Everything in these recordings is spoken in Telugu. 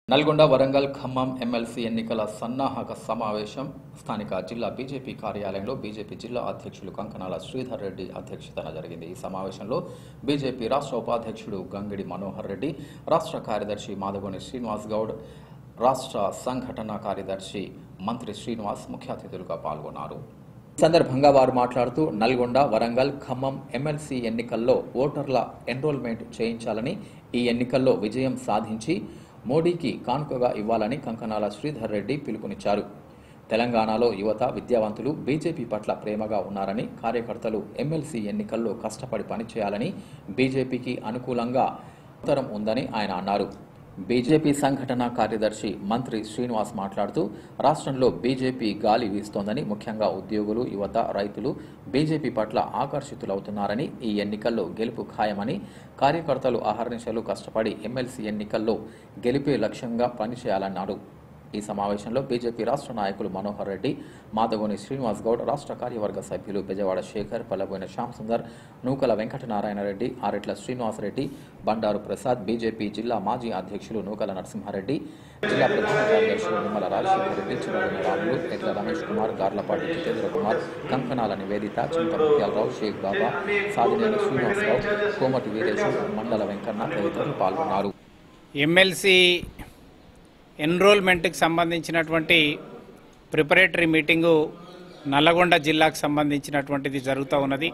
నల్గొండ వరంగల్ ఖమ్మం ఎమ్మెల్సీ ఎన్నికల సన్నాహక సమావేశం స్థానిక జిల్లా బీజేపీ కార్యాలయంలో బీజేపీ జిల్లా అధ్యక్షులు కంకనాల శ్రీధర్ రెడ్డి అధ్యక్షతన జరిగింది ఈ సమావేశంలో బీజేపీ రాష్ట్ర ఉపాధ్యక్షుడు గంగిడి మనోహర్ రెడ్డి రాష్ట్ర కార్యదర్శి మాధవోని శ్రీనివాస్ గౌడ్ రాష్ట్ర సంఘటన కార్యదర్శి మంత్రి శ్రీనివాస్ ముఖ్య అతిథులుగా పాల్గొన్నారు ఈ సందర్భంగా వారు మాట్లాడుతూ నల్గొండ వరంగల్ ఖమ్మం ఎమ్మెల్సీ ఎన్నికల్లో ఓటర్ల ఎన్రోల్మెంట్ చేయించాలని ఈ ఎన్నికల్లో విజయం సాధించి మోడీకి కానుకగా ఇవ్వాలని కంకనాల శ్రీధర్ రెడ్డి పిలుపునిచ్చారు తెలంగాణలో యువత విద్యావంతులు బీజేపీ పట్ల ప్రేమగా ఉన్నారని కార్యకర్తలు ఎమ్మెల్సీ ఎన్నికల్లో కష్టపడి పనిచేయాలని బీజేపీకి అనుకూలంగా ఉత్తరం ఉందని ఆయన అన్నారు బీజేపీ సంఘటన కార్యదర్శి మంత్రి శ్రీనివాస్ మాట్లాడుతూ రాష్ట్రంలో బీజేపీ గాలి వీస్తోందని ముఖ్యంగా ఉద్యోగులు యువత రైతులు బీజేపీ పట్ల ఆకర్షితులవుతున్నారని ఈ ఎన్నికల్లో గెలుపు ఖాయమని కార్యకర్తలు అహర్నిశలు కష్టపడి ఎమ్మెల్సీ ఎన్నికల్లో గెలిపే లక్ష్యంగా పనిచేయాలన్నారు ఈ సమావేశంలో బీజేపీ రాష్ట్ర నాయకులు మనోహర్ రెడ్డి మాధవోని శ్రీనివాస్ గౌడ్ రాష్ట్ర కార్యవర్గ సభ్యులు బెజవాడ శేఖర్ పల్లబోయిన శ్యామ్ సుందర్ నూకల వెంకటనారాయణ రెడ్డి ఆరెట్ల శ్రీనివాస్ రెడ్డి బండారు ప్రసాద్ బీజేపీ జిల్లా మాజీ అధ్యక్షులు నూకల నరసింహారెడ్డి జిల్లా ప్రధాన కార్యదర్శులు నిమ్మల రాజశేఖర రెడ్డి చివరిన రాములు ఎట్ల రమేష్ కుమార్ గార్లపాటి జితేంద్ర కుమార్ కంకణాల నివేదిత చింత ముత్యాలరావు షేక్ బాబా సాదినేని శ్రీనివాసరావు కోమటి వీరేశం మండల వెంకన్న తదితరులు పాల్గొన్నారు ఎమ్మెల్సీ ఎన్రోల్మెంట్కి సంబంధించినటువంటి ప్రిపరేటరీ మీటింగు నల్లగొండ జిల్లాకు సంబంధించినటువంటిది జరుగుతూ ఉన్నది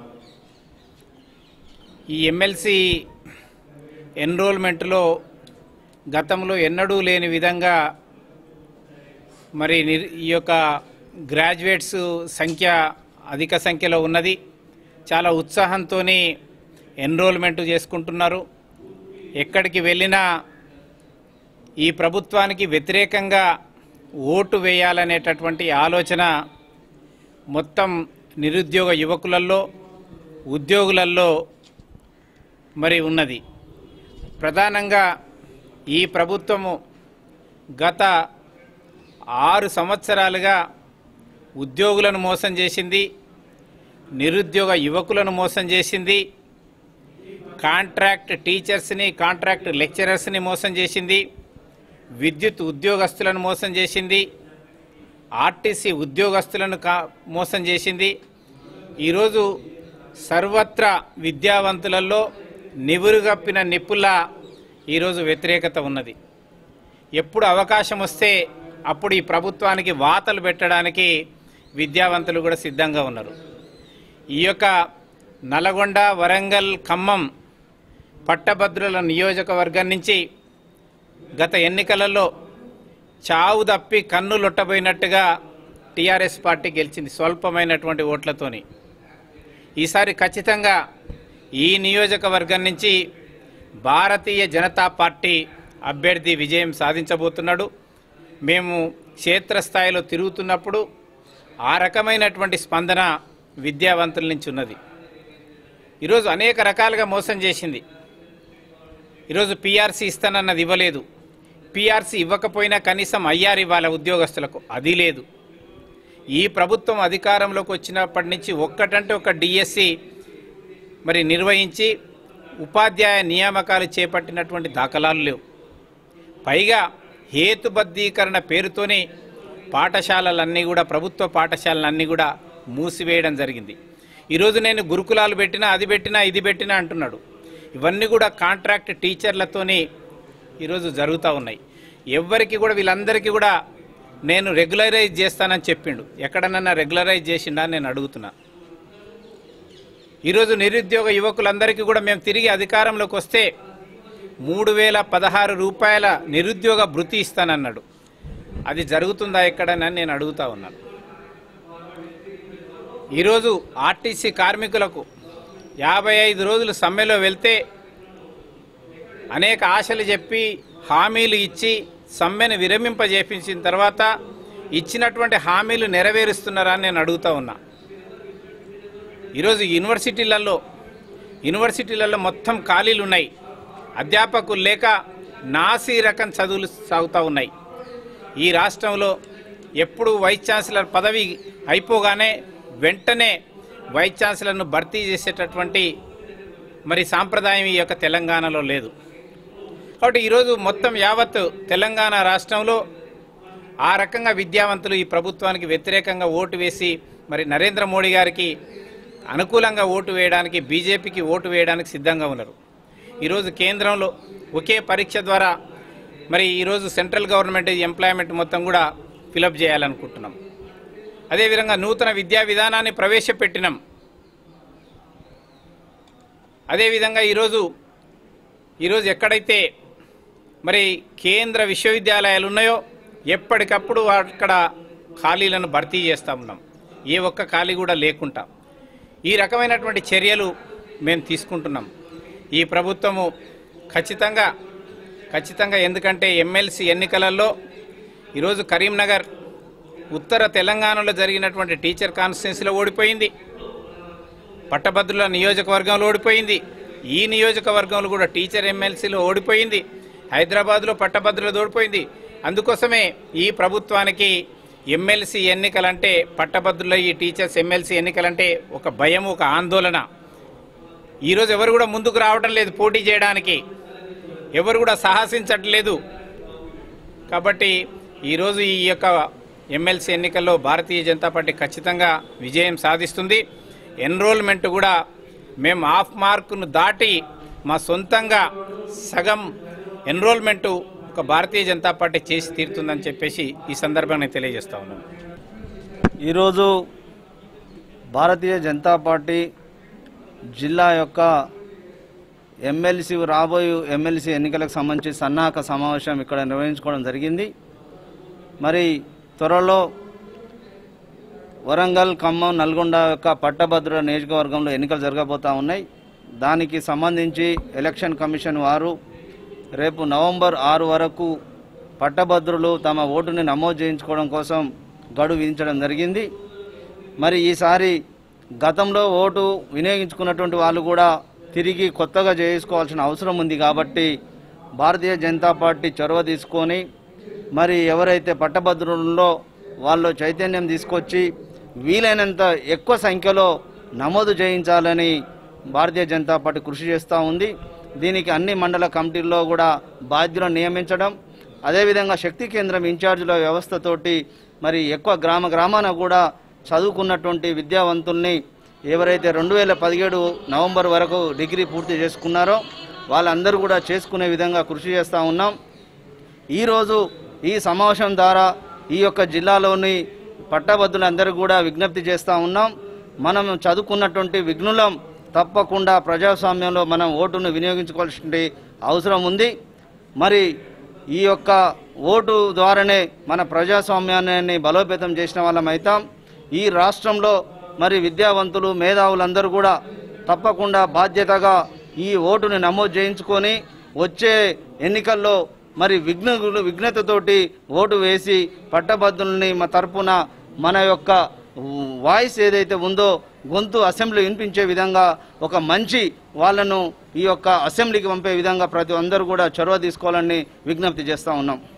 ఈ ఎమ్మెల్సీ ఎన్రోల్మెంట్లో గతంలో ఎన్నడూ లేని విధంగా మరి నిర్- ఈ యొక్క గ్రాడ్యుయేట్స్ సంఖ్య అధిక సంఖ్యలో ఉన్నది చాలా ఉత్సాహంతో ఎన్రోల్మెంట్ చేసుకుంటున్నారు ఎక్కడికి వెళ్ళినా ఈ ప్రభుత్వానికి వ్యతిరేకంగా ఓటు వేయాలనేటటువంటి ఆలోచన మొత్తం నిరుద్యోగ యువకులలో ఉద్యోగులలో మరి ఉన్నది ప్రధానంగా ఈ ప్రభుత్వము గత ఆరు సంవత్సరాలుగా ఉద్యోగులను మోసం చేసింది నిరుద్యోగ యువకులను మోసం చేసింది కాంట్రాక్ట్ టీచర్స్ని కాంట్రాక్ట్ లెక్చరర్స్ని మోసం చేసింది విద్యుత్ ఉద్యోగస్తులను మోసం చేసింది ఆర్టీసీ ఉద్యోగస్తులను కా మోసం చేసింది ఈరోజు సర్వత్రా విద్యావంతులలో నివురుగప్పిన నిప్పుల ఈరోజు వ్యతిరేకత ఉన్నది ఎప్పుడు అవకాశం వస్తే అప్పుడు ఈ ప్రభుత్వానికి వాతలు పెట్టడానికి విద్యావంతులు కూడా సిద్ధంగా ఉన్నారు ఈ యొక్క నల్గొండ వరంగల్ ఖమ్మం పట్టభద్రుల నియోజకవర్గం నుంచి గత ఎన్నికలలో చావు తప్పి కన్ను లొట్టబోయినట్టుగా టీఆర్ఎస్ పార్టీ గెలిచింది స్వల్పమైనటువంటి ఓట్లతోని ఈసారి ఖచ్చితంగా ఈ నియోజకవర్గం నుంచి భారతీయ జనతా పార్టీ అభ్యర్థి విజయం సాధించబోతున్నాడు మేము క్షేత్రస్థాయిలో తిరుగుతున్నప్పుడు ఆ రకమైనటువంటి స్పందన విద్యావంతుల నుంచి ఉన్నది ఈరోజు అనేక రకాలుగా మోసం చేసింది ఈరోజు పీఆర్సీ ఇస్తానన్నది ఇవ్వలేదు పీఆర్సీ ఇవ్వకపోయినా కనీసం ఐఆర్ ఇవ్వాలి ఉద్యోగస్తులకు అది లేదు ఈ ప్రభుత్వం అధికారంలోకి వచ్చినప్పటి నుంచి ఒక్కటంటే ఒక డిఎస్సి మరి నిర్వహించి ఉపాధ్యాయ నియామకాలు చేపట్టినటువంటి దాఖలాలు లేవు పైగా హేతుబద్ధీకరణ పేరుతోనే పాఠశాలలన్నీ కూడా ప్రభుత్వ పాఠశాలలన్నీ కూడా మూసివేయడం జరిగింది ఈరోజు నేను గురుకులాలు పెట్టినా అది పెట్టినా ఇది పెట్టినా అంటున్నాడు ఇవన్నీ కూడా కాంట్రాక్ట్ టీచర్లతోనే ఈరోజు జరుగుతూ ఉన్నాయి ఎవ్వరికి కూడా వీళ్ళందరికీ కూడా నేను రెగ్యులరైజ్ చేస్తానని చెప్పిండు ఎక్కడనన్నా రెగ్యులరైజ్ చేసిండా అని నేను అడుగుతున్నా ఈరోజు నిరుద్యోగ యువకులందరికీ కూడా మేము తిరిగి అధికారంలోకి వస్తే మూడు వేల పదహారు రూపాయల నిరుద్యోగ భృతి ఇస్తానన్నాడు అది జరుగుతుందా ఎక్కడనని నేను అడుగుతా ఉన్నాను ఈరోజు ఆర్టీసీ కార్మికులకు యాభై ఐదు రోజులు సమ్మెలో వెళ్తే అనేక ఆశలు చెప్పి హామీలు ఇచ్చి సమ్మెను విరమింపజేపించిన తర్వాత ఇచ్చినటువంటి హామీలు నెరవేరుస్తున్నారా అని నేను అడుగుతా ఉన్నా ఈరోజు యూనివర్సిటీలలో యూనివర్సిటీలలో మొత్తం ఖాళీలు ఉన్నాయి అధ్యాపకులు లేక నాసీ రకం చదువులు సాగుతూ ఉన్నాయి ఈ రాష్ట్రంలో ఎప్పుడు వైస్ ఛాన్సలర్ పదవి అయిపోగానే వెంటనే వైస్ ఛాన్సలర్ను భర్తీ చేసేటటువంటి మరి సాంప్రదాయం ఈ యొక్క తెలంగాణలో లేదు కాబట్టి ఈరోజు మొత్తం యావత్ తెలంగాణ రాష్ట్రంలో ఆ రకంగా విద్యావంతులు ఈ ప్రభుత్వానికి వ్యతిరేకంగా ఓటు వేసి మరి నరేంద్ర మోడీ గారికి అనుకూలంగా ఓటు వేయడానికి బీజేపీకి ఓటు వేయడానికి సిద్ధంగా ఉన్నారు ఈరోజు కేంద్రంలో ఒకే పరీక్ష ద్వారా మరి ఈరోజు సెంట్రల్ గవర్నమెంట్ ఎంప్లాయ్మెంట్ మొత్తం కూడా ఫిలప్ చేయాలనుకుంటున్నాం అదేవిధంగా నూతన విద్యా విధానాన్ని ప్రవేశపెట్టినాం అదేవిధంగా ఈరోజు ఈరోజు ఎక్కడైతే మరి కేంద్ర విశ్వవిద్యాలయాలు ఉన్నాయో ఎప్పటికప్పుడు అక్కడ ఖాళీలను భర్తీ చేస్తూ ఉన్నాం ఏ ఒక్క ఖాళీ కూడా లేకుండా ఈ రకమైనటువంటి చర్యలు మేము తీసుకుంటున్నాం ఈ ప్రభుత్వము ఖచ్చితంగా ఖచ్చితంగా ఎందుకంటే ఎమ్మెల్సీ ఎన్నికలలో ఈరోజు కరీంనగర్ ఉత్తర తెలంగాణలో జరిగినటువంటి టీచర్ కాన్స్టిట్యున్సీలో ఓడిపోయింది పట్టభద్రుల నియోజకవర్గంలో ఓడిపోయింది ఈ నియోజకవర్గంలో కూడా టీచర్ ఎమ్మెల్సీలో ఓడిపోయింది హైదరాబాద్లో పట్టభద్రులది ఓడిపోయింది అందుకోసమే ఈ ప్రభుత్వానికి ఎమ్మెల్సీ ఎన్నికలంటే పట్టభద్రుల ఈ టీచర్స్ ఎమ్మెల్సీ ఎన్నికలంటే ఒక భయం ఒక ఆందోళన ఈరోజు ఎవరు కూడా ముందుకు రావడం లేదు పోటీ చేయడానికి ఎవరు కూడా సాహసించట్లేదు కాబట్టి ఈరోజు ఈ యొక్క ఎమ్మెల్సీ ఎన్నికల్లో భారతీయ జనతా పార్టీ ఖచ్చితంగా విజయం సాధిస్తుంది ఎన్రోల్మెంట్ కూడా మేము హాఫ్ మార్కును దాటి మా సొంతంగా సగం ఎన్రోల్మెంటు ఒక భారతీయ జనతా పార్టీ చేసి తీరుతుందని చెప్పేసి ఈ సందర్భంగా నేను తెలియజేస్తా ఉన్నాను ఈరోజు భారతీయ జనతా పార్టీ జిల్లా యొక్క ఎమ్మెల్సీ రాబోయే ఎమ్మెల్సీ ఎన్నికలకు సంబంధించి సన్నాహక సమావేశం ఇక్కడ నిర్వహించుకోవడం జరిగింది మరి త్వరలో వరంగల్ ఖమ్మం నల్గొండ యొక్క పట్టభద్రుల నియోజకవర్గంలో ఎన్నికలు జరగబోతా ఉన్నాయి దానికి సంబంధించి ఎలక్షన్ కమిషన్ వారు రేపు నవంబర్ ఆరు వరకు పట్టభద్రులు తమ ఓటుని నమోదు చేయించుకోవడం కోసం గడువు విధించడం జరిగింది మరి ఈసారి గతంలో ఓటు వినియోగించుకున్నటువంటి వాళ్ళు కూడా తిరిగి కొత్తగా చేసుకోవాల్సిన అవసరం ఉంది కాబట్టి భారతీయ జనతా పార్టీ చొరవ తీసుకొని మరి ఎవరైతే పట్టభద్రులలో వాళ్ళు చైతన్యం తీసుకొచ్చి వీలైనంత ఎక్కువ సంఖ్యలో నమోదు చేయించాలని భారతీయ జనతా పార్టీ కృషి చేస్తూ ఉంది దీనికి అన్ని మండల కమిటీల్లో కూడా బాధ్యులను నియమించడం అదేవిధంగా శక్తి కేంద్రం ఇన్ఛార్జీల వ్యవస్థతోటి మరి ఎక్కువ గ్రామ గ్రామాన కూడా చదువుకున్నటువంటి విద్యావంతుల్ని ఎవరైతే రెండు వేల పదిహేడు నవంబర్ వరకు డిగ్రీ పూర్తి చేసుకున్నారో వాళ్ళందరూ కూడా చేసుకునే విధంగా కృషి చేస్తూ ఉన్నాం ఈరోజు ఈ సమావేశం ద్వారా ఈ యొక్క జిల్లాలోని పట్టభద్రులందరూ కూడా విజ్ఞప్తి చేస్తూ ఉన్నాం మనం చదువుకున్నటువంటి విఘ్నులం తప్పకుండా ప్రజాస్వామ్యంలో మనం ఓటును వినియోగించుకోవాల్సిన అవసరం ఉంది మరి ఈ యొక్క ఓటు ద్వారానే మన ప్రజాస్వామ్యాన్ని బలోపేతం చేసిన వాళ్ళం అవుతాం ఈ రాష్ట్రంలో మరి విద్యావంతులు మేధావులందరూ కూడా తప్పకుండా బాధ్యతగా ఈ ఓటుని నమోదు చేయించుకొని వచ్చే ఎన్నికల్లో మరి విఘ్న విఘ్నతతోటి ఓటు వేసి పట్టభద్రుల్ని మా తరపున మన యొక్క వాయిస్ ఏదైతే ఉందో గొంతు అసెంబ్లీ వినిపించే విధంగా ఒక మంచి వాళ్ళను ఈ యొక్క అసెంబ్లీకి పంపే విధంగా ప్రతి అందరూ కూడా చొరవ తీసుకోవాలని విజ్ఞప్తి చేస్తూ ఉన్నాం